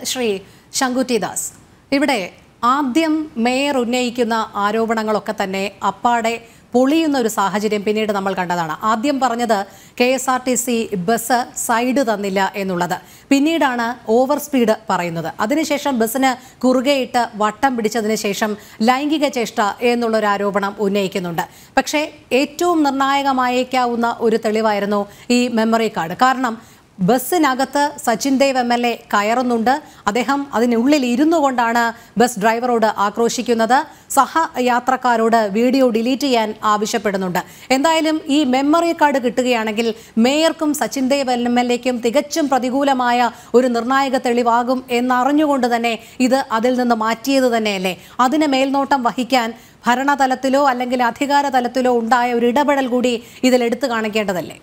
ശ്രീ ശങ്കുറ്റി ദാസ് ഇവിടെ ആദ്യം മേയർ ഉന്നയിക്കുന്ന ആരോപണങ്ങളൊക്കെ തന്നെ അപ്പാടെ പൊളിയുന്ന ഒരു സാഹചര്യം പിന്നീട് നമ്മൾ കണ്ടതാണ് ആദ്യം പറഞ്ഞത് K S R T C bus side തന്നില്ല എന്നുള്ളത് പിന്നീടാണ് ഓവർ സ്പീഡ് പറയുന്നത് അതിനുശേഷം ബസ്സിന് കുറുകെയിട്ട് വട്ടം പിടിച്ചതിന് ശേഷം ലൈംഗിക ചേഷ്ട എന്നുള്ളൊരു ആരോപണം ഉന്നയിക്കുന്നുണ്ട് പക്ഷേ ഏറ്റവും നിർണായകമായേക്കാവുന്ന ഒരു തെളിവായിരുന്നു ഈ മെമ്മറി കാർഡ് കാരണം ബസ്സിനകത്ത് Sachin Dev M L A കയറുന്നുണ്ട് അദ്ദേഹം അതിനുള്ളിൽ ഇരുന്നു കൊണ്ടാണ് ബസ് ഡ്രൈവറോട് ആക്രോശിക്കുന്നത് സഹയാത്രക്കാരോട് വീഡിയോ ഡിലീറ്റ് ചെയ്യാൻ ആവശ്യപ്പെടുന്നുണ്ട് എന്തായാലും ഈ മെമ്മറി കാർഡ് കിട്ടുകയാണെങ്കിൽ മേയർക്കും സച്ചിൻ ദേവ് എം എൽ എക്കും തികച്ചും പ്രതികൂലമായ ഒരു നിർണായക തെളിവാകും എന്നറിഞ്ഞുകൊണ്ട് തന്നെ ഇത് അതിൽ നിന്ന് മാറ്റിയത് തന്നെയല്ലേ അതിന് മേൽനോട്ടം വഹിക്കാൻ ഭരണതലത്തിലോ അല്ലെങ്കിൽ അധികാര തലത്തിലോ ഉണ്ടായ ഒരു ഇടപെടൽ കൂടി ഇതിൽ എടുത്തു കാണിക്കേണ്ടതല്ലേ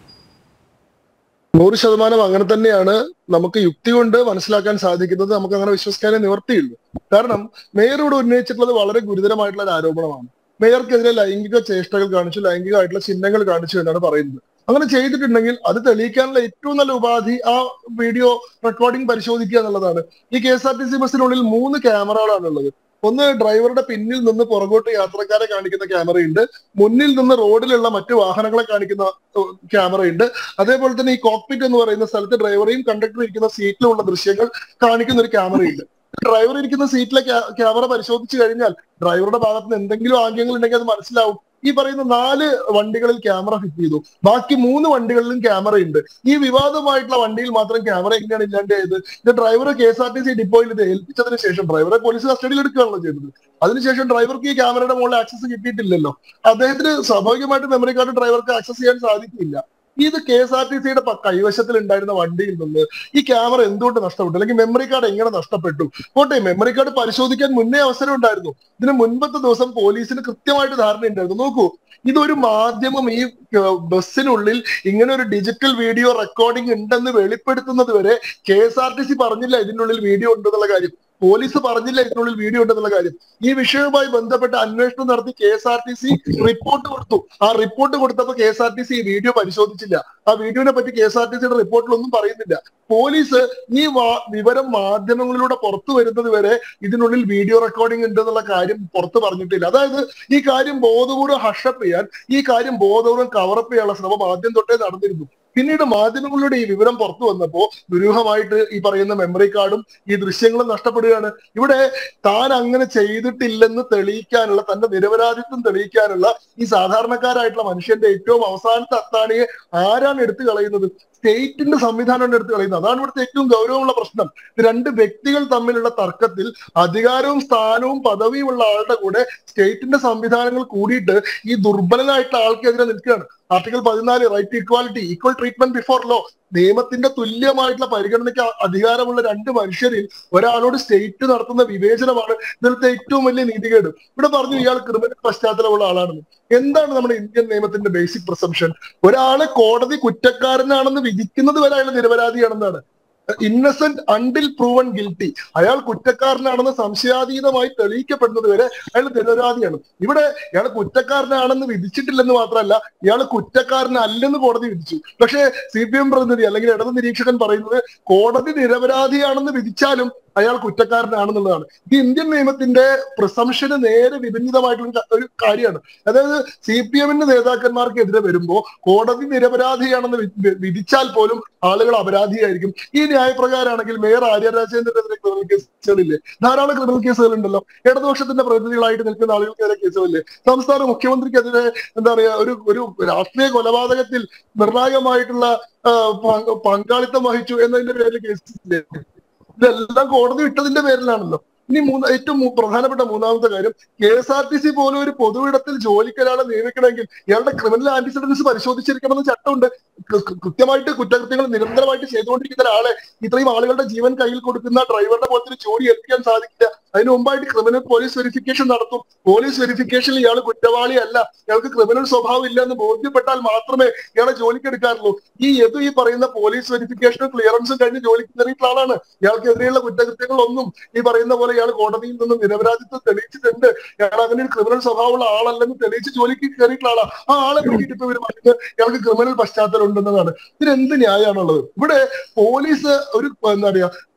നൂറ് ശതമാനം അങ്ങനെ തന്നെയാണ് നമുക്ക് യുക്തി കൊണ്ട് മനസ്സിലാക്കാൻ സാധിക്കുന്നത് നമുക്ക് അങ്ങനെ വിശ്വസിക്കാനേ നിവർത്തിയുള്ളൂ കാരണം മേയറോട് ഉന്നയിച്ചിട്ടുള്ളത് വളരെ ഗുരുതരമായിട്ടുള്ള ഒരു ആരോപണമാണ് മേയർക്കെതിരെ ലൈംഗിക ചേഷ്ടകൾ കാണിച്ചു ലൈംഗികമായിട്ടുള്ള ചിഹ്നങ്ങൾ കാണിച്ചു എന്നാണ് പറയുന്നത് അങ്ങനെ ചെയ്തിട്ടുണ്ടെങ്കിൽ അത് തെളിയിക്കാനുള്ള ഏറ്റവും നല്ല ഉപാധി ആ വീഡിയോ റെക്കോർഡിംഗ് പരിശോധിക്കുക എന്നുള്ളതാണ് ഈ K S R T C ബസ്സിനുള്ളിൽ മൂന്ന് ക്യാമറകളാണ് ഉള്ളത് ഒന്ന് ഡ്രൈവറുടെ പിന്നിൽ നിന്ന് പുറകോട്ട് യാത്രക്കാരെ കാണിക്കുന്ന ക്യാമറയുണ്ട് മുന്നിൽ നിന്ന് റോഡിലുള്ള മറ്റു വാഹനങ്ങളെ കാണിക്കുന്ന ക്യാമറയുണ്ട് അതേപോലെ തന്നെ ഈ കോക്പിറ്റ് എന്ന് പറയുന്ന സ്ഥലത്ത് ഡ്രൈവറെയും കണ്ടക്ടറും ഇരിക്കുന്ന സീറ്റിലുള്ള ദൃശ്യങ്ങൾ കാണിക്കുന്ന ഒരു ക്യാമറയുണ്ട് ഡ്രൈവർ ഇരിക്കുന്ന സീറ്റിലെ ക്യാമറ പരിശോധിച്ചു കഴിഞ്ഞാൽ ഡ്രൈവറുടെ ഭാഗത്ത് നിന്ന് എന്തെങ്കിലും ആംഗ്യങ്ങൾ ഉണ്ടെങ്കിൽ അത് മനസ്സിലാവും ഈ പറയുന്ന നാല് വണ്ടികളിൽ ക്യാമറ ഫിറ്റ് ചെയ്തു ബാക്കി മൂന്ന് വണ്ടികളിലും ക്യാമറ ഉണ്ട് ഈ വിവാദമായിട്ടുള്ള വണ്ടിയിൽ മാത്രം ക്യാമറ എങ്ങനെയാണ് ഇല്ലാണ്ടായത് ഇത് driver K S R T C ഡിപ്പോയിൽ ഇത് ഏൽപ്പിച്ചതിന് ശേഷം ഡ്രൈവറെ പോലീസ് കസ്റ്റഡിയിൽ എടുക്കുകയാണല്ലോ ചെയ്തത് അതിനുശേഷം ഡ്രൈവർക്ക് ഈ ക്യാമറയുടെ മുകളിൽ ആക്സസ് കിട്ടിയിട്ടില്ലല്ലോ അദ്ദേഹത്തിന് സ്വാഭാവികമായിട്ട് മെമ്മറി കാർഡ് ഡ്രൈവർക്ക് ആക്സസ് ചെയ്യാൻ സാധിക്കില്ല ഇത് കെ എസ് ആർ ടി സിയുടെ കൈവശത്തിൽ ഉണ്ടായിരുന്ന വണ്ടിയിൽ നിന്ന് ഈ ക്യാമറ എന്തുകൊണ്ട് നഷ്ടപ്പെട്ടു അല്ലെങ്കിൽ മെമ്മറി കാർഡ് എങ്ങനെ നഷ്ടപ്പെട്ടു പോട്ടെ മെമ്മറി കാർഡ് പരിശോധിക്കാൻ മുന്നേ അവസരം ഉണ്ടായിരുന്നു ഇതിന് മുൻപത്തെ ദിവസം പോലീസിന് കൃത്യമായിട്ട് ധാരണ ഉണ്ടായിരുന്നു നോക്കൂ ഇതൊരു മാധ്യമം ഈ ബസ്സിനുള്ളിൽ ഇങ്ങനെ ഒരു ഡിജിറ്റൽ വീഡിയോ റെക്കോർഡിംഗ് ഉണ്ടെന്ന് വെളിപ്പെടുത്തുന്നത് വരെ K S R T C പറഞ്ഞില്ല ഇതിനുള്ളിൽ വീഡിയോ ഉണ്ടെന്നുള്ള കാര്യം പോലീസ് പറഞ്ഞില്ല ഇതിനുള്ളിൽ വീഡിയോ ഉണ്ടെന്നുള്ള കാര്യം ഈ വിഷയവുമായി ബന്ധപ്പെട്ട് അന്വേഷണം നടത്തി K S R T C report കൊടുത്തു ആ റിപ്പോർട്ട് കൊടുത്തപ്പോൾ K S R T C ഈ വീഡിയോ പരിശോധിച്ചില്ല ആ വീഡിയോനെ പറ്റി കെ എസ് ആർ ടി സിയുടെ റിപ്പോർട്ടിലൊന്നും പറയുന്നില്ല പോലീസ് ഈ വിവരം മാധ്യമങ്ങളിലൂടെ പുറത്തു വരുന്നത് വരെ ഇതിനുള്ളിൽ വീഡിയോ റെക്കോർഡിംഗ് ഉണ്ട് എന്നുള്ള കാര്യം പുറത്തു പറഞ്ഞിട്ടില്ല അതായത് ഈ കാര്യം ബോധപൂർവ്വം ഹഷപ്പ് ചെയ്യാൻ ഈ കാര്യം ബോധപൂർവ്വം കവറപ്പ് ചെയ്യാനുള്ള ശ്രമം ആദ്യം തൊട്ടേ നടന്നിരുന്നു പിന്നീട് മാധ്യമങ്ങളുടെ ഈ വിവരം പുറത്തു വന്നപ്പോ ദുരൂഹമായിട്ട് ഈ പറയുന്ന മെമ്മറി കാർഡും ഈ ദൃശ്യങ്ങളും നഷ്ടപ്പെടുകയാണ് ഇവിടെ താൻ അങ്ങനെ ചെയ്തിട്ടില്ലെന്ന് തെളിയിക്കാനുള്ള തന്റെ നിരപരാധിത്വം തെളിയിക്കാനുള്ള ഈ സാധാരണക്കാരായിട്ടുള്ള മനുഷ്യന്റെ ഏറ്റവും അവസാനത്തെ അത്താണിയെ ആരാണ് എടുത്തു കളയുന്നത് സ്റ്റേറ്റിന്റെ സംവിധാനമാണ് എടുത്തു കളയുന്നത് അതാണ് ഇവിടുത്തെ ഏറ്റവും ഗൗരവമുള്ള പ്രശ്നം രണ്ട് വ്യക്തികൾ തമ്മിലുള്ള തർക്കത്തിൽ അധികാരവും സ്ഥാനവും പദവിയും ഉള്ള ആളുടെ കൂടെ സ്റ്റേറ്റിന്റെ സംവിധാനങ്ങൾ കൂടിയിട്ട് ഈ ദുർബലനായിട്ടുള്ള ആൾക്കെതിരെ നിൽക്കുകയാണ് ആർട്ടിക്കൽ പതിനാല് right equality equal treatment before law നിയമത്തിന്റെ തുല്യമായിട്ടുള്ള പരിഗണനയ്ക്ക് അധികാരമുള്ള രണ്ട് മനുഷ്യരിൽ ഒരാളോട് സ്റ്റേറ്റ് നടത്തുന്ന വിവേചനമാണ് ഇതിലത്തെ ഏറ്റവും വലിയ നീതികേട് ഇവിടെ പറഞ്ഞു ഇയാൾ ക്രിമിനൽ പശ്ചാത്തലമുള്ള ആളാണെന്ന് എന്താണ് നമ്മുടെ ഇന്ത്യൻ നിയമത്തിന്റെ ബേസിക് പ്രസംഷൻ ഒരാളെ കോടതി കുറ്റക്കാരനാണെന്ന് വിധിക്കുന്നത് വരെ അയാൾ നിരപരാധിയാണെന്നാണ് ഇന്നസെന്റ് അണ്ടിൽ പ്രൂവൺ ഗിൽറ്റി അയാൾ കുറ്റക്കാരനാണെന്ന് സംശയാതീതമായി തെളിയിക്കപ്പെടുന്നത് വരെ അയാൾ നിരപരാധിയാണ് ഇവിടെ ഇയാൾ കുറ്റക്കാരനാണെന്ന് വിധിച്ചിട്ടില്ലെന്ന് മാത്രമല്ല ഇയാൾ കുറ്റക്കാരനല്ലെന്ന് കോടതി വിധിച്ചു പക്ഷേ സി പി എം പ്രതിനിധി അല്ലെങ്കിൽ ഇടത് നിരീക്ഷകൻ പറയുന്നത് കോടതി നിരപരാധിയാണെന്ന് വിധിച്ചാലും അയാൾ കുറ്റക്കാരനാണെന്നുള്ളതാണ് ഇത് ഇന്ത്യൻ നിയമത്തിന്റെ പ്രസംഷന് നേരെ വിഭിന്നമായിട്ടുള്ള ഒരു കാര്യമാണ് അതായത് സി പി എമ്മിന്റെ നേതാക്കന്മാർക്കെതിരെ വരുമ്പോൾ കോടതി നിരപരാധിയാണെന്ന് വിധിച്ചാൽ പോലും ആളുകൾ അപരാധിയായിരിക്കും ഈ ന്യായപ്രകാരമാണെങ്കിൽ മേയർ ആര്യ രാജേന്ദ്രനെതിരെ ക്രിമിനൽ കേസുകളില്ലേ ധാരാളം ക്രിമിനൽ കേസുകൾ ഉണ്ടല്ലോ ഇടതുപക്ഷത്തിന്റെ പ്രതിനിധികളായിട്ട് നിൽക്കുന്ന ആളുകൾക്കെതിരെ കേസുകളില്ലേ സംസ്ഥാന മുഖ്യമന്ത്രിക്കെതിരെ എന്താ പറയാ ഒരു ഒരു രാഷ്ട്രീയ കൊലപാതകത്തിൽ നിർണായകമായിട്ടുള്ള പങ്കാളിത്തം വഹിച്ചു എന്നതിന്റെ പേരിൽ കേസില്ലേ ഇതെല്ലാം കോടതി വിട്ടതിന്റെ പേരിലാണല്ലോ ഇനി മൂന്ന് ഏറ്റവും പ്രധാനപ്പെട്ട മൂന്നാമത്തെ കാര്യം K S R T C പോലും ഒരു പൊതുവിടത്തിൽ ജോലിക്കൊരാളെ നിയമിക്കണമെങ്കിൽ ഇയാളുടെ ക്രിമിനൽ ആന്റിസിഡൻസ് പരിശോധിച്ചിരിക്കണമെന്ന് ചട്ടമുണ്ട് കൃത്യമായിട്ട് കുറ്റകൃത്യങ്ങൾ നിരന്തരമായിട്ട് ചെയ്തുകൊണ്ടിരിക്കുന്ന ഒരാളെ ഇത്രയും ആളുകളുടെ ജീവൻ കയ്യിൽ കൊടുക്കുന്ന ഡ്രൈവറുടെ പോലത്തെ ഒരു ജോലി ഏൽപ്പിക്കാൻ സാധിക്കില്ല അതിന് മുമ്പായിട്ട് ക്രിമിനൽ പോലീസ് വെരിഫിക്കേഷൻ നടത്തും പോലീസ് വെരിഫിക്കേഷനിൽ ഇയാൾ കുറ്റവാളിയല്ല ഇയാൾക്ക് ക്രിമിനൽ സ്വഭാവം ഇല്ല എന്ന് ബോധ്യപ്പെട്ടാൽ മാത്രമേ ഇയാളെ ജോലിക്ക് എടുക്കാറുള്ളൂ ഈ എതു ഈ പറയുന്ന പോലീസ് വെരിഫിക്കേഷനും ക്ലിയറൻസും കഴിഞ്ഞ് ജോലിക്ക് കയറിയിട്ടുള്ള ആളാണ് ഇയാൾക്കെതിരെയുള്ള കുറ്റകൃത്യങ്ങളൊന്നും ഈ പറയുന്ന പോലെ ഇയാൾ കോടതിയിൽ നിന്നും നിരപരാധിത്വം തെളിയിച്ചിട്ടുണ്ട് ഇയാൾ അങ്ങനെ ഒരു ക്രിമിനൽ സ്വഭാവമുള്ള ആളല്ലെന്ന് തെളിയിച്ച് ജോലിക്ക് കയറിയിട്ടുള്ള ആളാണ് ആ ആളെ പറ്റിയിട്ട് ഇപ്പൊ ഇവർ പറയുന്നത് ഇയാൾക്ക് ക്രിമിനൽ പശ്ചാത്തലം ഉണ്ടെന്നതാണ് ഇതിന് എന്ത് ന്യായമാണുള്ളത് ഇവിടെ പോലീസ് ഒരു എന്താ പറയാ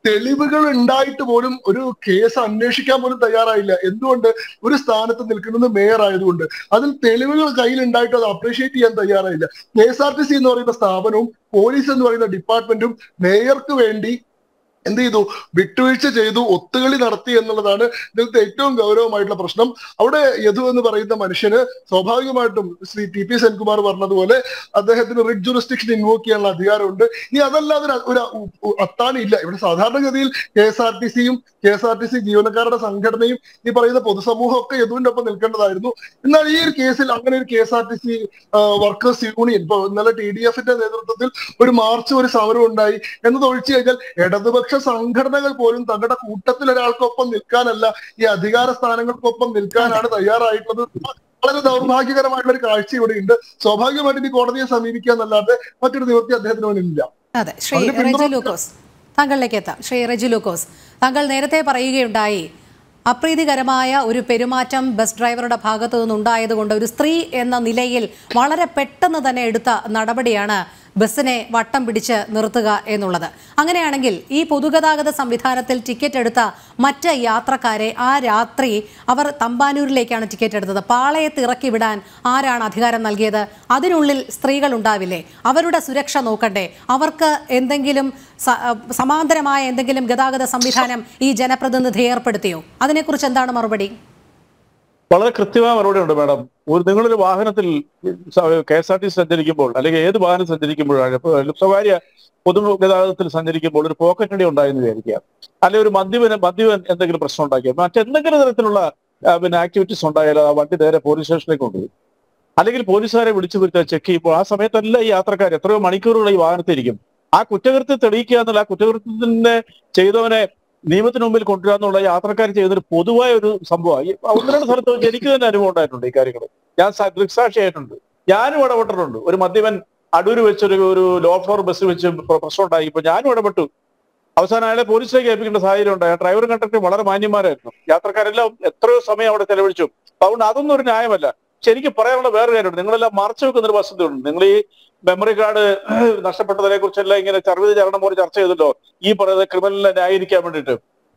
തെളിവുകൾ ഉണ്ടായിട്ട് പോലും ഒരു കേസ് അന്വേഷിക്കാൻ പോലും തയ്യാറായില്ല എന്തുകൊണ്ട് ഒരു സ്ഥാനത്ത് നിൽക്കുന്നത് മേയർ ആയതുകൊണ്ട് അതിൽ തെളിവുകൾ കയ്യിൽ ഉണ്ടായിട്ട് അത് അപ്രീഷിയേറ്റ് ചെയ്യാൻ തയ്യാറായില്ല K S R T C എന്ന് പറയുന്ന സ്ഥാപനവും പോലീസ് എന്ന് പറയുന്ന ഡിപ്പാർട്ട്മെന്റും മേയർക്ക് വേണ്ടി എന്ത് ചെയ്തു വിട്ടുവീഴ്ച ചെയ്തു ഒത്തുകളി നടത്തി എന്നുള്ളതാണ് ഇതിലത്തെ ഏറ്റവും ഗൗരവമായിട്ടുള്ള പ്രശ്നം അവിടെ യദു എന്ന് പറയുന്ന മനുഷ്യന് സ്വാഭാവികമായിട്ടും ശ്രീ ടി പി സെൻകുമാർ പറഞ്ഞതുപോലെ അദ്ദേഹത്തിന് റിഡ് ജുറിസ്ഡിക്ഷൻ ഇൻവോക്ക് ചെയ്യാനുള്ള അധികാരമുണ്ട് ഇനി അതല്ലാതെ ഒരു- ഒരു ഉ- ഉ- അത്താണി ഇല്ല ഇവിടെ സാധാരണഗതിയിൽ കെ എസ് ആർ ടി സിയും K S R T C ജീവനക്കാരുടെ സംഘടനയും ഈ പറയുന്ന പൊതുസമൂഹം ഒക്കെ യദുവിന്റെ ഒപ്പം നിൽക്കേണ്ടതായിരുന്നു എന്നാൽ ഈ ഒരു കേസിൽ അങ്ങനെ ഒരു K S R T C workers union ഇപ്പൊ ഇന്നലെ ടി ഡി എഫിന്റെ നേതൃത്വത്തിൽ ഒരു മാർച്ച് ഒരു സമരം ഉണ്ടായി എന്നത് ഒഴിച്ചു കഴിഞ്ഞാൽ ഇടതുപക്ഷ സംഘടനകൾ പോലും തങ്ങളുടെ കൂട്ടത്തിൽ ഒരാൾക്കൊപ്പം നിൽക്കാനല്ല ഈ അധികാര സ്ഥാനങ്ങൾക്കൊപ്പം നിൽക്കാനാണ് തയ്യാറായിട്ടുള്ളത് വളരെ ദൗർഭാഗ്യകരമായിട്ടുള്ള ഒരു കാഴ്ച ഇവിടെ ഉണ്ട് സ്വാഭാവികമായിട്ടും ഈ കോടതിയെ സമീപിക്കുക എന്നല്ലാതെ മറ്റൊരു നിവൃത്തി അദ്ദേഹത്തിന് മുന്നിലില്ല അതെ ശ്രീ അതിന് പിന്തുണ- റെജി ലൂക്കോസ് താങ്കളിലേക്ക് എത്താം ശ്രീ റെജി ലൂക്കോസ് താങ്കൾ നേരത്തെ പറയുകയുണ്ടായി അപ്രീതികരമായ ഒരു പെരുമാറ്റം ബസ് ഡ്രൈവറുടെ ഭാഗത്തു നിന്നുണ്ടായതുകൊണ്ട് ഒരു സ്ത്രീ എന്ന നിലയിൽ വളരെ പെട്ടെന്ന് തന്നെ എടുത്ത നടപടിയാണ് ബസ്സിനെ വട്ടം പിടിച്ച് നിർത്തുക എന്നുള്ളത് അങ്ങനെയാണെങ്കിൽ ഈ പൊതുഗതാഗത സംവിധാനത്തിൽ ടിക്കറ്റ് എടുത്ത മറ്റ് യാത്രക്കാരെ ആ രാത്രി അവർ തമ്പാനൂരിലേക്കാണ് ടിക്കറ്റ് എടുത്തത് പാളയത്ത് ഇറക്കി വിടാൻ ആരാണ് അധികാരം നൽകിയത് അതിനുള്ളിൽ സ്ത്രീകൾ ഉണ്ടാവില്ലേ അവരുടെ സുരക്ഷ നോക്കണ്ടേ അവർക്ക് എന്തെങ്കിലും സ- സമാന്തരമായ എന്തെങ്കിലും ഗതാഗത സംവിധാനം ഈ ജനപ്രതിനിധി ഏർപ്പെടുത്തിയോ അതിനെക്കുറിച്ച് എന്താണ് മറുപടി വളരെ കൃത്യമായ മറുപടി ഉണ്ട് മാഡം ഒരു നിങ്ങളൊരു വാഹനത്തിൽ കെ എസ് ആർ ടി സഞ്ചരിക്കുമ്പോൾ അല്ലെങ്കിൽ ഏത് വാഹനം സഞ്ചരിക്കുമ്പോഴാണ് ഇപ്പൊ സ്വകാര്യ പൊതുഗതാഗതത്തിൽ സഞ്ചരിക്കുമ്പോൾ ഒരു പോക്കറ്റ് അടി ഉണ്ടായെന്ന് വിചാരിക്കുക അല്ലെങ്കിൽ ഒരു മദ്യപന് മദ്യപൻ എന്തെങ്കിലും പ്രശ്നം ഉണ്ടാക്കിയ മറ്റെന്തെങ്കിലും തരത്തിലുള്ള ആ, പിന്നെ ആക്ടിവിറ്റീസ് ഉണ്ടായാൽ ആ വണ്ടി നേരെ പോലീസ് സ്റ്റേഷനിലേക്ക് കൊണ്ടുപോയി അല്ലെങ്കിൽ പോലീസുകാരെ വിളിച്ചു വരുത്തുക ചെക്ക് ചെയ്യുമ്പോൾ ആ സമയത്തെല്ലാം ഈ യാത്രക്കാർ എത്രയോ മണിക്കൂറുകൾ ഈ വാഹനത്തിരിക്കും ആ കുറ്റകൃത്യം തെളിയിക്കുക എന്നുള്ള ആ കുറ്റകൃത്യത്തിന്റെ ചെയ്തവനെ നിയമത്തിന് മുമ്പിൽ കൊണ്ടുവരിക എന്നുള്ള യാത്രക്കാർ ചെയ്യുന്നൊരു പൊതുവായ ഒരു സംഭവമാണ് ഈ ഒന്ന് രണ്ട് സ്ഥലത്ത് വെച്ച് എനിക്ക് തന്നെ അനുഭവം ഉണ്ടായിട്ടുണ്ട് ഈ കാര്യങ്ങൾ ഞാൻ സ- ദൃക്സാക്ഷിയായിട്ടുണ്ട് ഞാനും ഇടപെട്ടിട്ടുണ്ട് ഒരു മദ്യപൻ അടൂര് വെച്ചൊരു ഒരു ലോ ഫ്ലോർ ബസ് വെച്ച് പ്ര- പ്രശ്നം ഉണ്ടായി ഇപ്പൊ ഞാനും ഇടപെട്ടു അവസാനം അയാളെ പോലീസിലേക്ക് ഏൽപ്പിക്കേണ്ട സാഹചര്യം ഉണ്ടായി ഡ്രൈവറും കണ്ടക്ടറും വളരെ മാന്യന്മാരായിരുന്നു യാത്രക്കാരെല്ലാം എത്രയോ സമയം അവിടെ ചെലവഴിച്ചു അപ്പൊ അതുകൊണ്ട് അതൊന്നും ഒരു ന്യായമല്ല പക്ഷെ എനിക്ക് പറയാനുള്ള വേറെ കാര്യമുണ്ട് നിങ്ങളെല്ലാം മറച്ചു വെക്കുന്ന ഒരു വസ്തുതയുണ്ട് നിങ്ങൾ ഈ മെമ്മറി കാർഡ് നഷ്ടപ്പെട്ടതിനെ കുറിച്ചെല്ലാം ഇങ്ങനെ ചർവിത ചരണം പോലെ ചർച്ച ചെയ്തല്ലോ ഈ പറയുന്ന ക്രിമിനലിനെ ന്യായീകരിക്കാൻ വേണ്ടിയിട്ട്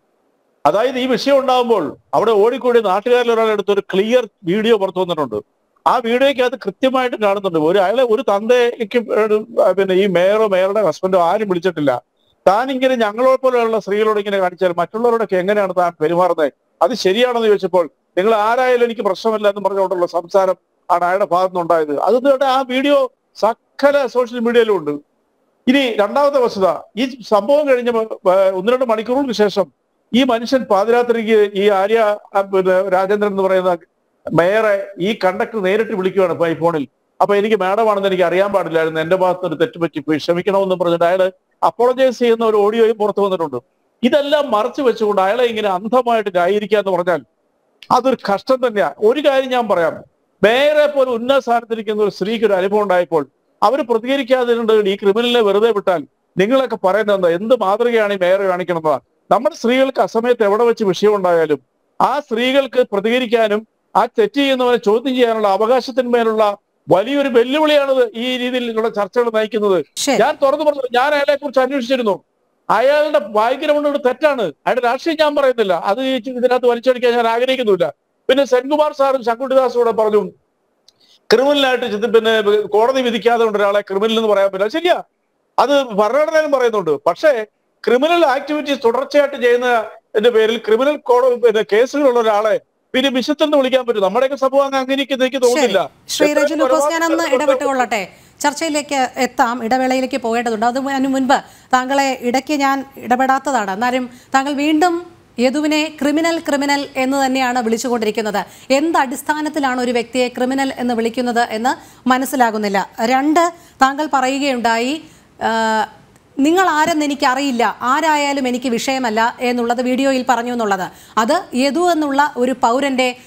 അതായത് ഈ വിഷയം ഉണ്ടാകുമ്പോൾ അവിടെ ഓടിക്കൂടി നാട്ടുകാരിൽ ഒരാൾ എടുത്ത് ഒരു ക്ലിയർ വീഡിയോ പുറത്തു വന്നിട്ടുണ്ട് ആ വീഡിയോയ്ക്ക് അത് കൃത്യമായിട്ട് കാണുന്നുണ്ട് ഒരു അയാളെ ഒരു തന്തയ്ക്ക് ഒരു, ആ, പിന്നെ ഈ മേയറോ മേയറുടെ ഹസ്ബൻഡോ ആരും വിളിച്ചിട്ടില്ല താൻ ഇങ്ങനെ ഞങ്ങളെ പോലെയുള്ള സ്ത്രീകളോട് ഇങ്ങനെ കാണിച്ചാൽ മറ്റുള്ളവരോടൊക്കെ എങ്ങനെയാണ് താൻ പെരുമാറുന്നത് അത് ശരിയാണെന്ന് ചോദിച്ചപ്പോൾ നിങ്ങൾ ആരായാലും എനിക്ക് പ്രശ്നമില്ല എന്ന് പറഞ്ഞുകൊണ്ടുള്ള സംസാരം ആണ് അയാളുടെ ഭാഗത്തുനിന്ന് ഉണ്ടായത് അത് ആ വീഡിയോ സകല സോഷ്യൽ മീഡിയയിലും ഉണ്ട് ഇനി രണ്ടാമത്തെ വസ്തുത ഈ സംഭവം കഴിഞ്ഞ ഏർ, ഒന്ന് രണ്ട് മണിക്കൂറുകൾക്ക് ശേഷം ഈ മനുഷ്യൻ പാതിരാത്രിക്ക് ഈ ആര്യ ആ, പിന്നെ രാജേന്ദ്രൻ എന്ന് പറയുന്ന മേയറെ ഈ കണ്ടക്ടർ നേരിട്ട് വിളിക്കുകയാണ് ഇപ്പൊ ഈ ഫോണിൽ അപ്പൊ എനിക്ക് മാഡമാണെന്ന് എനിക്ക് അറിയാൻ പാടില്ലായിരുന്നു എന്റെ ഭാഗത്ത് ഒരു തെറ്റ് പറ്റിപ്പോയി ക്ഷമിക്കണമെന്ന് പറഞ്ഞിട്ട് അയാള് അപ്പോളജൈസ് ചെയ്യുന്ന ഒരു ഓഡിയോയും പുറത്തു വന്നിട്ടുണ്ട് ഇതെല്ലാം മറച്ചു വെച്ചുകൊണ്ട് അയാളെ ഇങ്ങനെ അന്ധമായിട്ട് ന്യായീകരിക്കുക എന്ന് പറഞ്ഞാൽ അതൊരു കഷ്ടം തന്നെയാ ഒരു കാര്യം ഞാൻ പറയാം മേയറെ പോലെ ഉന്നത സ്ഥാനത്തിരിക്കുന്ന ഒരു സ്ത്രീക്ക് ഒരു അനുഭവം ഉണ്ടായപ്പോൾ അവർ പ്രതികരിക്കാതെ ഈ ക്രിമിനലിനെ വെറുതെ വിട്ടാൽ നിങ്ങളൊക്കെ പറയുന്നത് എന്താ എന്ത് മാതൃകയാണ് ഈ മേയർ കാണിക്കണമെന്നാ നമ്മുടെ സ്ത്രീകൾക്ക് അസമയത്ത് എവിടെ വെച്ച് വിഷയം ഉണ്ടായാലും ആ സ്ത്രീകൾക്ക് പ്രതികരിക്കാനും ആ തെറ്റ് ചെയ്യുന്നവരെ ചോദ്യം ചെയ്യാനുള്ള അവകാശത്തിന്മേലുള്ള വലിയൊരു വെല്ലുവിളിയാണ് ഈ രീതിയിലുള്ള ചർച്ചകൾ നയിക്കുന്നത് ശരി ഞാൻ തുറന്നു പറഞ്ഞു ഞാൻ അയാളെ കുറിച്ച് അന്വേഷിച്ചിരുന്നു അയാളുടെ ബാക്ക്ഗ്രൗണ്ട് ഒരു തെറ്റാണ് അയാളുടെ രാഷ്ട്രീയം ഞാൻ പറയുന്നില്ല അത് ഈ ഇതിനകത്ത് വലിച്ചടിക്കാൻ ഞാൻ ആഗ്രഹിക്കുന്നില്ല പിന്നെ സെൻകുമാർ സാറും ശങ്കുട്ടിദാസും കൂടെ പറഞ്ഞു ക്രിമിനലായിട്ട് ഇത് പിന്നെ കോടതി വിധിക്കാതെ കൊണ്ട് ഒരാളെ ക്രിമിനൽ എന്ന് പറയാൻ പറ്റില്ല ശരിയാ അത് ഭരണഘടനയിലും പറയുന്നുണ്ട് പക്ഷേ ക്രിമിനൽ ആക്ടിവിറ്റീസ് തുടർച്ചയായിട്ട് ചെയ്യുന്നതിന്റെ പേരിൽ ക്രിമിനൽ കോട പിന്നെ കേസുകളുള്ള ഒരാളെ പിന്നെ വിശുദ്ധെന്ന് വിളിക്കാൻ പറ്റും നമ്മുടെയൊക്കെ സമൂഹം അങ്ങ് അംഗീകരിക്കുന്ന എനിക്ക് ശരി തോന്നുന്നില്ല ശ്രീ എത്രയോ റജു ലൂക്കോസ് ഞാനൊന്ന് കൊലപാതകങ്ങൾ ഇടപെട്ടുകൊള്ളട്ടെ ചർച്ചയിലേക്ക് എത്താം ഇടവേളയിലേക്ക് പോകേണ്ടതുണ്ട് അത് അതിനു മുൻപ് താങ്കളെ ഇടയ്ക്ക് ഞാൻ ഇടപെടാത്തതാണ് എന്നാലും താങ്കൾ വീണ്ടും യദുവിനെ ക്രിമിനൽ ക്രിമിനൽ എന്ന് തന്നെയാണ് വിളിച്ചുകൊണ്ടിരിക്കുന്നത് എന്ത് അടിസ്ഥാനത്തിലാണ് ഒരു വ്യക്തിയെ ക്രിമിനൽ എന്ന് വിളിക്കുന്നത് എന്ന് മനസ്സിലാകുന്നില്ല രണ്ട് താങ്കൾ പറയുകയുണ്ടായി ആ, നിങ്ങൾ ആരെന്ന് എനിക്കറിയില്ല ആരായാലും എനിക്ക് വിഷയമല്ല എന്നുള്ളത് വീഡിയോയിൽ പറഞ്ഞു എന്നുള്ളത് അത് യദു എന്നുള്ള ഒരു പൗരന്റെ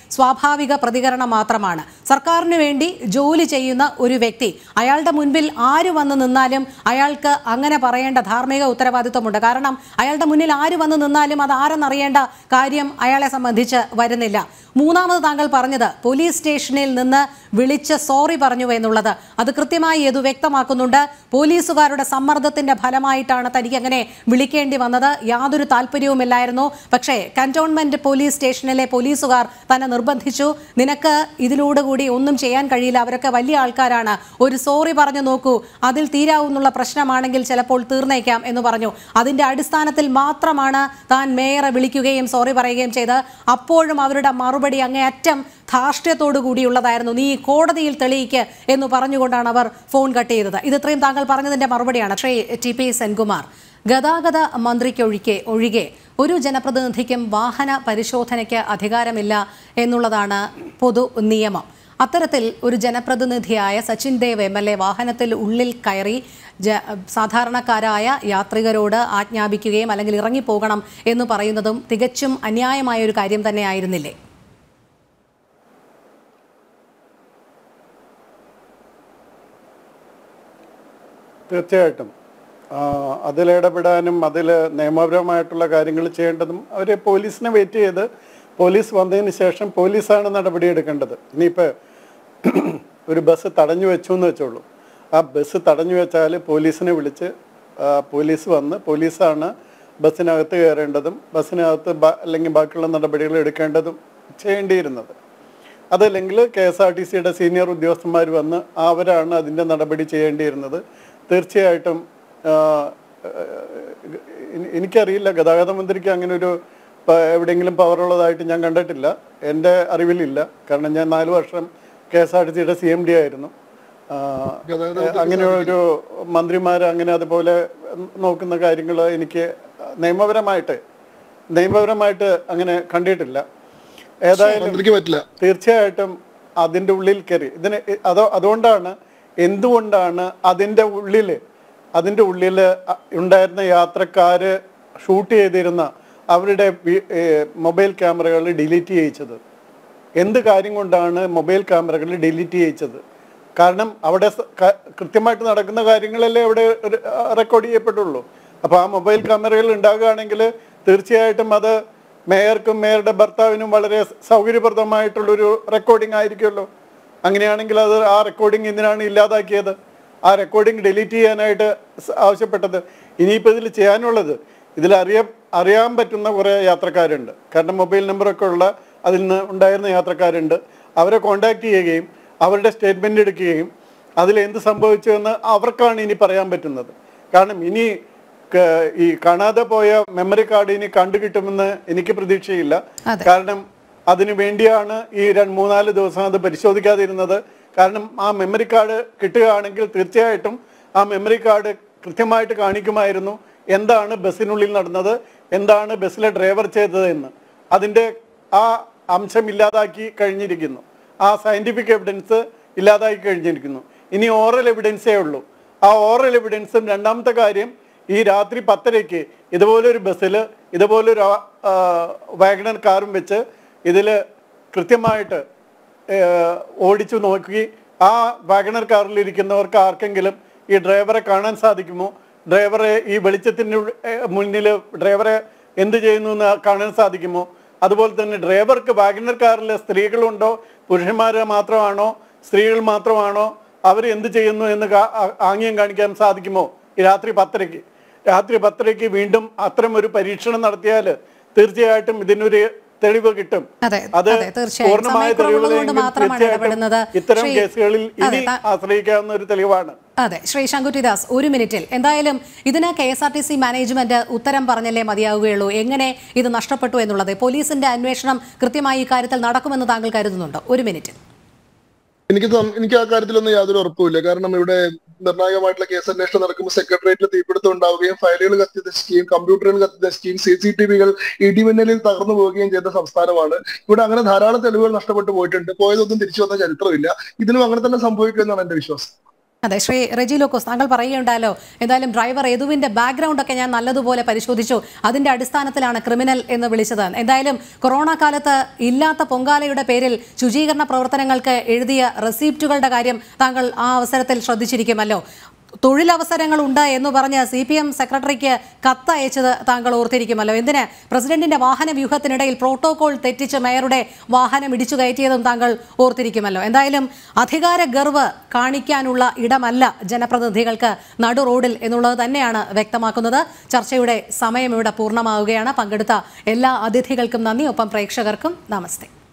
സ്വാഭാവിക പ്രതികരണം മാത്രമാണ് സർക്കാരിന് വേണ്ടി ജോലി ചെയ്യുന്ന ഒരു വ്യക്തി അയാളുടെ മുൻപിൽ ആര് വന്ന് നിന്നാലും അയാൾക്ക് അങ്ങനെ പറയേണ്ട ധാർമ്മിക ഉത്തരവാദിത്വമുണ്ട് കാരണം അയാളുടെ മുന്നിൽ ആര് വന്ന് നിന്നാലും അത് ആരെന്നറിയേണ്ട കാര്യം അയാളെ സംബന്ധിച്ച് വരുന്നില്ല മൂന്നാമത് താങ്കൾ പറഞ്ഞത് പോലീസ് സ്റ്റേഷനിൽ നിന്ന് വിളിച്ച് സോറി പറഞ്ഞു എന്നുള്ളത് അത് കൃത്യമായി ഇത് വ്യക്തമാക്കുന്നുണ്ട് പോലീസുകാരുടെ സമ്മർദ്ദത്തിന്റെ ഫലമായിട്ടാണ് തനിക്ക് അങ്ങനെ വിളിക്കേണ്ടി വന്നത് യാതൊരു താല്പര്യവുമില്ലായിരുന്നു പക്ഷേ കന്റോൺമെന്റ് പോലീസ് സ്റ്റേഷനിലെ പോലീസുകാർ തന്നെ നിർബന്ധിച്ചു നിനക്ക് ഇതിലൂടെ കൂടി ഒന്നും ചെയ്യാൻ കഴിയില്ല അവരൊക്കെ വലിയ ആൾക്കാരാണ് ഒരു സോറി പറഞ്ഞു നോക്കൂ അതിൽ തീരാവുന്നുള്ള പ്രശ്നമാണെങ്കിൽ ചിലപ്പോൾ തീർന്നേക്കാം എന്ന് പറഞ്ഞു അതിന്റെ അടിസ്ഥാനത്തിൽ മാത്രമാണ് താൻ മേയറെ വിളിക്കുകയും സോറി പറയുകയും ചെയ്ത് അപ്പോഴും അവരുടെ മറുപടി അങ്ങേയറ്റം ധാർഷ്ട്യത്തോടു കൂടിയുള്ളതായിരുന്നു നീ കോടതിയിൽ തെളിയിക്ക് എന്ന് പറഞ്ഞുകൊണ്ടാണ് അവർ ഫോൺ കട്ട് ചെയ്തത് ഇത് ഇത്രയും താങ്കൾ പറഞ്ഞതിന്റെ മറുപടിയാണ് ശ്രീ ടി പി സെൻകുമാർ ഗതാഗത മന്ത്രിക്കൊഴികെ ഒഴികെ ഒരു ജനപ്രതിനിധിക്കും വാഹന പരിശോധനയ്ക്ക് അധികാരമില്ല എന്നുള്ളതാണ് പൊതു നിയമം അത്തരത്തിൽ ഒരു ജനപ്രതിനിധിയായ Sachin Dev M L A വാഹനത്തിൽ ഉള്ളിൽ കയറി ജ സാധാരണക്കാരായ യാത്രികരോട് ആജ്ഞാപിക്കുകയും അല്ലെങ്കിൽ ഇറങ്ങിപ്പോകണം എന്ന് പറയുന്നതും തികച്ചും അന്യായമായ ഒരു കാര്യം തന്നെയായിരുന്നില്ലേ തീർച്ചയായിട്ടും ആ, അതിലിടപെടാനും അതിൽ നിയമപരമായിട്ടുള്ള കാര്യങ്ങൾ ചെയ്യേണ്ടതും അവർ പോലീസിനെ വെയിറ്റ് ചെയ്ത് പോലീസ് വന്നതിന് ശേഷം പോലീസാണ് നടപടിയെടുക്കേണ്ടത് ഇനിയിപ്പോൾ ഒരു ബസ് തടഞ്ഞു വെച്ചു എന്ന് വെച്ചോളൂ ആ ബസ് തടഞ്ഞു വെച്ചാൽ പോലീസിനെ വിളിച്ച് ആ, പോലീസ് വന്ന് പോലീസാണ് ബസ്സിനകത്ത് കയറേണ്ടതും ബസ്സിനകത്ത് ബ- അല്ലെങ്കിൽ ബാക്കിയുള്ള നടപടികൾ എടുക്കേണ്ടതും ചെയ്യേണ്ടിയിരുന്നത് അതല്ലെങ്കിൽ കെ എസ് ആർ ടി സിയുടെ സീനിയർ ഉദ്യോഗസ്ഥന്മാർ വന്ന് അവരാണ് അതിൻ്റെ നടപടി ചെയ്യേണ്ടിയിരുന്നത് തീർച്ചയായിട്ടും ആ, എനി- എനിക്കറിയില്ല ഗതാഗത മന്ത്രിക്ക് അങ്ങനെ ഒരു പ- എവിടെയെങ്കിലും പവറുള്ളതായിട്ട് ഞാൻ കണ്ടിട്ടില്ല എൻ്റെ അറിവിലില്ല കാരണം ഞാൻ നാല് വർഷം കെ എസ് ആർ ടി സിയുടെ സി എം ഡി ആയിരുന്നു ആ, അങ്ങനെ ഒരു മന്ത്രിമാർ അങ്ങനെ അതുപോലെ നോക്കുന്ന കാര്യങ്ങൾ എനിക്ക് നിയമപരമായിട്ട് നിയമപരമായിട്ട് അങ്ങനെ കണ്ടിട്ടില്ല ഏതായാലും മന്ത്രിക്ക് പറ്റില്ല തീർച്ചയായിട്ടും അതിൻ്റെ ഉള്ളിൽ കയറി ഇതിന് അതോ അതുകൊണ്ടാണ് എന്തുകൊണ്ടാണ് അതിൻ്റെ ഉള്ളിൽ അതിൻ്റെ ഉള്ളിൽ ഉണ്ടായിരുന്ന യാത്രക്കാര് ഷൂട്ട് ചെയ്തിരുന്ന അവരുടെ വി- ഏ, മൊബൈൽ ക്യാമറകൾ ഡിലീറ്റ് ചെയ്യിച്ചത് എന്ത് കാര്യം കൊണ്ടാണ് മൊബൈൽ ക്യാമറകൾ ഡിലീറ്റ് ചെയ്യിച്ചത് കാരണം അവിടെ സ- ക- കൃത്യമായിട്ട് നടക്കുന്ന കാര്യങ്ങളല്ലേ അവിടെ റെ- റെക്കോർഡ് ചെയ്യപ്പെട്ടുള്ളൂ അപ്പോൾ ആ മൊബൈൽ ക്യാമറകൾ ഉണ്ടാകുകയാണെങ്കിൽ തീർച്ചയായിട്ടും അത് മേയർക്കും മേയറുടെ ഭർത്താവിനും വളരെ സൗകര്യപ്രദമായിട്ടുള്ളൊരു റെക്കോർഡിംഗ് ആയിരിക്കുമല്ലോ അങ്ങനെയാണെങ്കിൽ അത് ആ റെക്കോർഡിംഗ് എന്തിനാണ് ഇല്ലാതാക്കിയത് ആ റെക്കോർഡിംഗ് ഡിലീറ്റ് ചെയ്യാനായിട്ട് സ- ആവശ്യപ്പെട്ടത് ഇനിയിപ്പോൾ ഇതിൽ ചെയ്യാനുള്ളത് ഇതിൽ അറിയാൻ അറിയാൻ പറ്റുന്ന കുറേ യാത്രക്കാരുണ്ട് കാരണം മൊബൈൽ നമ്പറൊക്കെ ഉള്ള അതിൽ നിന്ന് ഉണ്ടായിരുന്ന യാത്രക്കാരുണ്ട് അവരെ കോണ്ടാക്ട് ചെയ്യുകയും അവരുടെ സ്റ്റേറ്റ്മെന്റ് എടുക്കുകയും അതിൽ എന്ത് സംഭവിച്ചു എന്ന് അവർക്കാണ് ഇനി പറയാൻ പറ്റുന്നത് കാരണം ഇനി ക- ഈ കാണാതെ പോയ മെമ്മറി കാർഡ് ഇനി കണ്ടു കിട്ടുമെന്ന് എനിക്ക് പ്രതീക്ഷയില്ല അതെ. കാരണം അതിനു വേണ്ടിയാണ് ഈ രണ്ട് മൂന്നാല് ദിവസം അത് പരിശോധിക്കാതിരുന്നത് കാരണം ആ മെമ്മറി കാർഡ് കിട്ടുകയാണെങ്കിൽ തീർച്ചയായിട്ടും ആ മെമ്മറി കാർഡ് കൃത്യമായിട്ട് കാണിക്കുമായിരുന്നു എന്താണ് ബസ്സിനുള്ളിൽ നടന്നത് എന്താണ് ബസ്സിലെ ഡ്രൈവർ ചെയ്തത് എന്ന് അതിൻ്റെ ആ അംശം ഇല്ലാതാക്കി കഴിഞ്ഞിരിക്കുന്നു ആ സയന്റിഫിക് എവിഡൻസ് ഇല്ലാതാക്കി കഴിഞ്ഞിരിക്കുന്നു ഇനി ഓറൽ എവിഡൻസേ ഉള്ളൂ ആ ഓറൽ എവിഡൻസും രണ്ടാമത്തെ കാര്യം ഈ രാത്രി പത്തരയ്ക്ക് ഇതുപോലൊരു ബസ്സിൽ ഇതുപോലൊരു ആ, വാഗണർ കാറും വെച്ച് ഇതിൽ കൃത്യമായിട്ട് ഏഹ്, ഓടിച്ചു നോക്കി ആ വാഗണർ കാറിൽ ഇരിക്കുന്നവർക്ക് ആർക്കെങ്കിലും ഈ ഡ്രൈവറെ കാണാൻ സാധിക്കുമോ ഡ്രൈവറെ ഈ വെളിച്ചത്തിന് മുന്നിൽ ഡ്രൈവറെ എന്ത് ചെയ്യുന്നു എന്ന് കാണാൻ സാധിക്കുമോ അതുപോലെ തന്നെ ഡ്രൈവർക്ക് വാഗണർ കാറിൽ സ്ത്രീകളുണ്ടോ പുരുഷന്മാർ മാത്രമാണോ സ്ത്രീകൾ മാത്രമാണോ അവർ എന്ത് ചെയ്യുന്നു എന്ന് കാ- ആ- ആംഗ്യം കാണിക്കാൻ സാധിക്കുമോ ഈ രാത്രി പത്തരയ്ക്ക് രാത്രി പത്തരയ്ക്ക് വീണ്ടും അത്തരം ഒരു പരീക്ഷണം നടത്തിയാൽ തീർച്ചയായിട്ടും ഇതിനൊരു തെളിവ് കിട്ടും അതെ അത് അതെ തീർച്ചയായും പൂർണ്ണമായ സമയക്കുറവുള്ളത് കൊണ്ട് തെളിവുകളെങ്കിലും മാത്രമാണ് തീർച്ചയായിട്ടും ഇടപെടുന്നത് ഇത്തരം ശ്രീ- കേസുകളിൽ അതെ, ഇനി താ- ആശ്രയിക്കാവുന്ന ഒരു തെളിവാണ് അതെ ശ്രീ ശങ്കുറ്റിദാസ് ഒരു മിനിറ്റിൽ എന്തായാലും ഇതിന് K S R T C management ഉത്തരം പറഞ്ഞല്ലേ മതിയാവുകയുള്ളൂ എങ്ങനെ ഇത് നഷ്ടപ്പെട്ടു എന്നുള്ളത് പോലീസിന്റെ അന്വേഷണം കൃത്യമായി ഇക്കാര്യത്തിൽ നടക്കുമെന്ന് താങ്കൾ കരുതുന്നുണ്ടോ ഒരു മിനിറ്റിൽ എനിക്ക് സം- എനിക്ക് ആ കാര്യത്തിലൊന്നും യാതൊരു ഉറപ്പുമില്ല കാരണം ഇവിടെ നിർണായകമായിട്ടുള്ള കേസ് അന്വേഷണം നടക്കുമ്പോൾ സെക്രട്ടേറിയറ്റിൽ തീപിടുത്തം ഉണ്ടാവുകയും ഫയലുകൾ കത്തി നശിക്കുകയും കമ്പ്യൂട്ടറുകൾ കത്തി നശിക്കുകയും സി സി ടി വികൾ ഇടിമിന്നലിൽ തകർന്നു പോവുകയും ചെയ്ത സംസ്ഥാനമാണ് ഇവിടെ അങ്ങനെ ധാരാളം തെളിവുകൾ നഷ്ടപ്പെട്ടു പോയിട്ടുണ്ട് പോയതൊന്നും തിരിച്ചു വന്ന ചരിത്രമില്ല ഇതിനും അങ്ങനെ തന്നെ സംഭവിക്കുമെന്നാണ് എന്റെ വിശ്വാസം അതെ ശ്രീ റെജി ലോക്കോസ് താങ്കൾ പറയുകയുണ്ടായല്ലോ എന്തായാലും ഡ്രൈവർ യദുവിന്റെ ബാക്ക്ഗ്രൗണ്ട് ഒക്കെ ഞാൻ നല്ലതുപോലെ പരിശോധിച്ചു അതിന്റെ അടിസ്ഥാനത്തിലാണ് ക്രിമിനൽ എന്ന് വിളിച്ചത് എന്തായാലും കൊറോണ കാലത്ത് ഇല്ലാത്ത പൊങ്കാലയുടെ പേരിൽ ശുചീകരണ പ്രവർത്തനങ്ങൾക്ക് എഴുതിയ റെസീപ്റ്റുകളുടെ കാര്യം താങ്കൾ ആ അവസരത്തിൽ ശ്രദ്ധിച്ചിരിക്കുമല്ലോ തൊഴിലവസരങ്ങൾ ഉണ്ട് എന്ന് പറഞ്ഞ് സി പി എം സെക്രട്ടറിക്ക് കത്ത് അയച്ചത് താങ്കൾ ഓർത്തിരിക്കുമല്ലോ എന്തിന് പ്രസിഡന്റിന്റെ വാഹന വ്യൂഹത്തിനിടയിൽ പ്രോട്ടോകോൾ തെറ്റിച്ച് മേയറുടെ വാഹനം ഇടിച്ചു കയറ്റിയതും താങ്കൾ ഓർത്തിരിക്കുമല്ലോ എന്തായാലും അധികാര ഗർവ് കാണിക്കാനുള്ള ഇടമല്ല ജനപ്രതിനിധികൾക്ക് നടു റോഡിൽ എന്നുള്ളത് തന്നെയാണ് വ്യക്തമാക്കുന്നത് ചർച്ചയുടെ സമയം ഇവിടെ പൂർണ്ണമാവുകയാണ് പങ്കെടുത്ത എല്ലാ അതിഥികൾക്കും നന്ദി ഒപ്പം പ്രേക്ഷകർക്കും നമസ്തേ